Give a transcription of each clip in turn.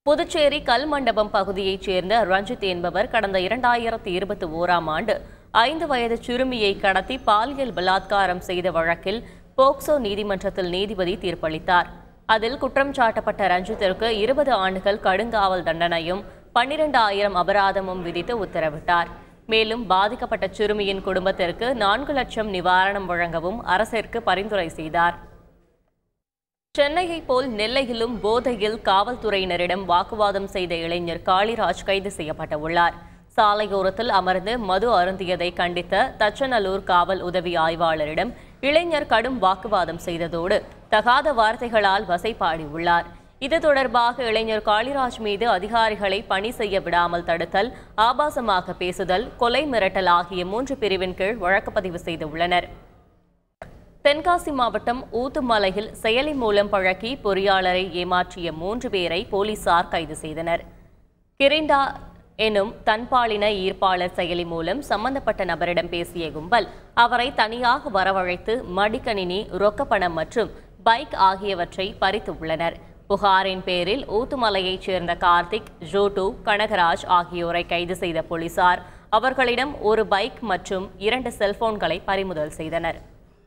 புதுச்சேரி கல்மண்டபம் பகுதியைச் சேர்ந்த ரஞ்சித் என்பவர் கடந்த இரண்டாயிரத்தி இருபத்தி ஓராம் ஆண்டு ஐந்து வயது சிறுமியை கடத்தி பாலியல் பலாத்காரம் செய்த வழக்கில் போக்சோ நீதிமன்றத்தில் நீதிபதி தீர்ப்பளித்தார் அதில் குற்றம் சாட்டப்பட்ட ரஞ்சித்திற்கு இருபது ஆண்டுகள் கடுங்காவல் தண்டனையும் பன்னிரண்டு ஆயிரம் அபராதமும் விதித்து உத்தரவிட்டார் மேலும் பாதிக்கப்பட்ட சிறுமியின் குடும்பத்திற்கு நான்கு லட்சம் நிவாரணம் வழங்கவும் அரசிற்கு பரிந்துரை செய்தார் சென்னையைப் போல் நெல்லையிலும் போதையில் காவல்துறையினரிடம் வாக்குவாதம் செய்த இளைஞர் காளிராஜ் கைது செய்யப்பட்டுள்ளார் சாலையோரத்தில் அமர்ந்து மது அருந்தியதை கண்டித்த தச்சநல்லூர் காவல் உதவி ஆய்வாளரிடம் இளைஞர் கடும் வாக்குவாதம் செய்ததோடு தகாத வார்த்தைகளால் வசைபாடியுள்ளார் இது தொடர்பாக இளைஞர் காளிராஜ் மீது அதிகாரிகளை பணி செய்ய விடாமல் தடுத்தல் ஆபாசமாக பேசுதல் கொலை மிரட்டல் ஆகிய மூன்று பிரிவின் கீழ் வழக்கு பதிவு செய்துள்ளனர் தென்காசி மாவட்டம் ஊத்துமலையில் செயலி மூலம் பழக்கி பொறியாளரை ஏமாற்றிய மூன்று பேரை போலீசார் கைது செய்தனர் கிரிண்டா எனும் தன்பாலின ஈர்ப்பாளர் செயலி மூலம் சம்பந்தப்பட்ட நபரிடம் பேசிய கும்பல் அவரை தனியாக வரவழைத்து மடிக்கணினி ரொக்கப்பணம் மற்றும் பைக் ஆகியவற்றை பறித்து உள்ளனர் புகாரின் பேரில் ஊத்துமலையைச் சேர்ந்த கார்த்திக் ஜோட்டு கனகராஜ் ஆகியோரை கைது செய்த போலீசார் அவர்களிடம் ஒரு பைக் மற்றும் இரண்டு செல்போன்களை பறிமுதல் செய்தனர்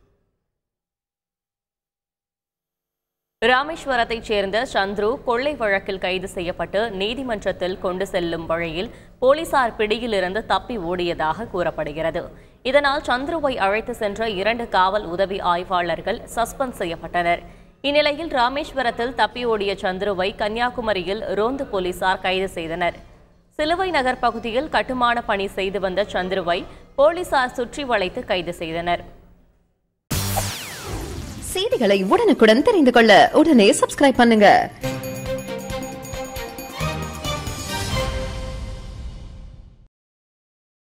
ராமேஸ்வரத்தைச் சேர்ந்த சந்துரு கொள்ளை வழக்கில் கைது செய்யப்பட்டு நீதிமன்றத்தில் கொண்டு செல்லும் வழியில் போலீசார் பிடியிலிருந்து தப்பி ஓடியதாக கூறப்படுகிறது இதனால் சந்துருவை அழைத்து சென்ற இரண்டு காவல் உதவி ஆய்வாளர்கள் சஸ்பெண்ட் செய்யப்பட்டனர் இந்நிலையில் ராமேஸ்வரத்தில் தப்பி ஓடிய சந்துருவை கன்னியாகுமரியில் ரோந்து போலீசார் கைது செய்தனர் சிலுவை நகர் பகுதியில் கட்டுமான பணி செய்து வந்த சந்துருவை போலீசார் சுற்றி வளைத்து கைது செய்தனர் செய்திகளை உடனுக்குடன் தெரிந்து கொள்ள உடனே சப்ஸ்கிரைப் பண்ணுங்க